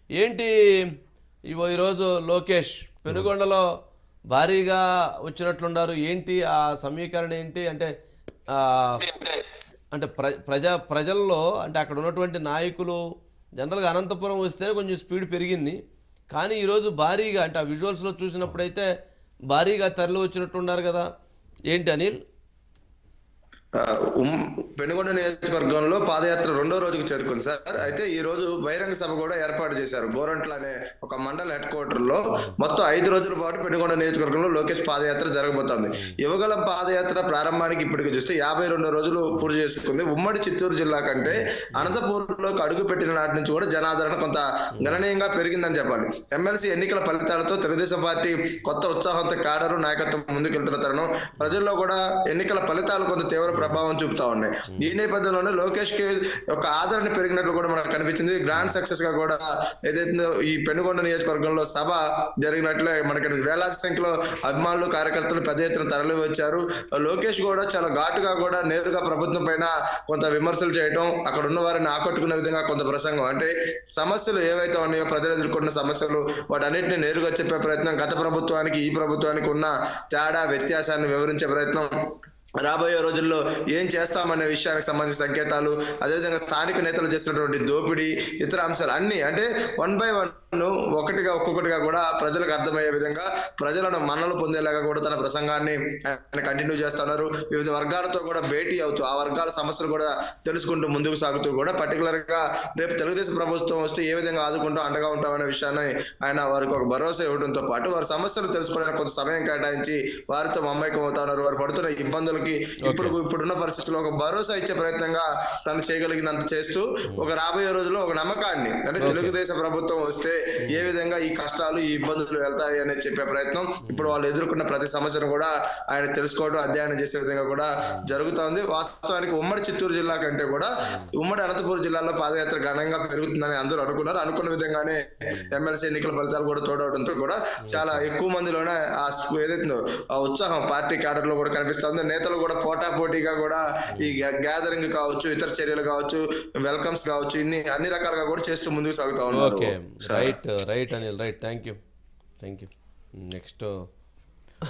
ఏంటి ఇవో ఈరోజు లోకేష్ పెనుగొండలో భారీగా వచ్చినట్లున్నారు ఏంటి ఆ సమీకరణ ఏంటి అంటే ఆ, అంటే ప్ర ప్రజా ప్రజల్లో అంటే అక్కడ ఉన్నటువంటి నాయకులు జనరల్గా అనంతపురం వస్తే కొంచెం స్పీడ్ పెరిగింది కానీ ఈరోజు భారీగా అంటే ఆ విజువల్స్లో చూసినప్పుడైతే భారీగా తరలి వచ్చినట్టున్నారు కదా ఏంటి అనిల్ ఆ, ఉమ్- పెనుగొండ నియోజకవర్గంలో పాదయాత్ర రెండో రోజుకు చేరుకుంది సార్ అయితే ఈ రోజు బహిరంగ సభ కూడా ఏర్పాటు చేశారు గోరంట్ల అనే ఒక మండల హెడ్ క్వార్టర్ లో మొత్తం ఐదు రోజుల పాటు పెనుగొండ నియోజకవర్గంలో లోకేష్ పాదయాత్ర జరగబోతోంది యువగల పాదయాత్ర ప్రారంభానికి ఇప్పటికి చూస్తే యాభై రెండు రోజులు పూర్తి చేసుకుంది ఉమ్మడి చిత్తూరు జిల్లా కంటే అనంతపూర్లోకి అడుగు పెట్టిన నాటి నుంచి కూడా జనాదరణ కొంత గణనీయంగా పెరిగిందని చెప్పాలి ఎమ్మెల్సీ ఎన్నికల ఫలితాలతో తెలుగుదేశం పార్టీ కొత్త ఉత్సాహంతో కాడరు నాయకత్వం ముందుకెళ్తున్న తరుణం ప్రజల్లో కూడా ఎన్నికల ఫలితాలు కొంత తీవ్ర ప్రభావం చూపుతా ఉన్నాయి ఈ నేపథ్యంలోనే లోకేష్ కి ఒక ఆదరణ పెరిగినట్లు కూడా మనకు కనిపించింది గ్రాండ్ సక్సెస్ గా కూడా ఏదైతే ఈ పెనుగొండ నియోజకవర్గంలో సభ జరిగినట్లే మనకి వేలాది సంఖ్యలో అభిమానులు కార్యకర్తలు పెద్ద ఎత్తున తరలి వచ్చారు లోకేష్ కూడా చాలా ఘాటుగా కూడా నేరుగా ప్రభుత్వం పైన కొంత విమర్శలు చేయడం అక్కడ ఉన్న వారిని ఆకట్టుకునే విధంగా కొంత ప్రసంగం అంటే సమస్యలు ఏవైతే ఉన్నాయో ప్రజలు ఎదుర్కొన్న సమస్యలు వాటన్నిటిని నేరుగా చెప్పే ప్రయత్నం గత ప్రభుత్వానికి ఈ ప్రభుత్వానికి ఉన్న తేడా వ్యత్యాసాన్ని వివరించే ప్రయత్నం రాబోయే రోజుల్లో ఏం చేస్తామనే విషయానికి సంబంధించిన సంకేతాలు అదేవిధంగా స్థానిక నేతలు చేస్తున్నటువంటి దోపిడీ ఇతర అంశాలు అన్ని అంటే వన్ బై వన్ ఒకటిగా ఒక్కొక్కటిగా కూడా ప్రజలకు అర్థమయ్యే విధంగా ప్రజలను మన్నలు పొందేలాగా కూడా తన ప్రసంగాన్ని ఆయన కంటిన్యూ చేస్తున్నారు వివిధ వర్గాలతో కూడా భేటీ అవుతూ ఆ వర్గాల సమస్యలు కూడా తెలుసుకుంటూ ముందుకు సాగుతూ కూడా పర్టికులర్ గా రేపు తెలుగుదేశం ప్రభుత్వం వస్తే ఏ విధంగా ఆదుకుంటాం అండగా ఉంటామనే విషయాన్ని ఆయన వారికి ఒక భరోసా ఇవ్వడంతో పాటు వారి సమస్యలు తెలుసుకోవడానికి కొంత సమయం కేటాయించి వారితో మమైకం అవుతా ఉన్నారు వారు పడుతున్న ఇబ్బందులకి ఇప్పుడు ఇప్పుడున్న పరిస్థితుల్లో ఒక భరోసా ఇచ్చే ప్రయత్నంగా తను చేయగలిగినంత చేస్తూ ఒక రాబోయే రోజుల్లో ఒక నమ్మకాన్ని అంటే తెలుగుదేశం ప్రభుత్వం వస్తే ఏ విధంగా ఈ కష్టాలు ఈ ఇబ్బందులు వెళ్తాయి అనేది చెప్పే ప్రయత్నం ఇప్పుడు వాళ్ళు ఎదుర్కొన్న ప్రతి సమస్యను కూడా ఆయన తెలుసుకోవడం అధ్యయనం చేసే విధంగా కూడా జరుగుతోంది వాస్తవానికి ఉమ్మడి చిత్తూరు జిల్లా కంటే కూడా ఉమ్మడి అనంతపురం జిల్లాలో పాదయాత్ర ఘనంగా పెరుగుతుందని అందరూ అనుకున్నారు అనుకున్న విధంగానే ఎమ్మెల్సీ ఎన్నికల ఫలితాలు కూడా తోడవడంతో కూడా చాలా ఎక్కువ మందిలోనే ఆ స్ప- ఏదైతుందో ఆ ఉత్సాహం పార్టీ క్యాడర్ లో కూడా కనిపిస్తుంది నేతలు కూడా పోటా పోటీగా కూడా ఈ గ్యాదరింగ్ కావచ్చు ఇతర చర్యలు కావచ్చు వెల్కమ్స్ కావచ్చు ఇన్ని అన్ని రకాలుగా కూడా చేస్తూ ముందుకు సాగుతా ఉన్నారు okay right right Anil right thank you thank you next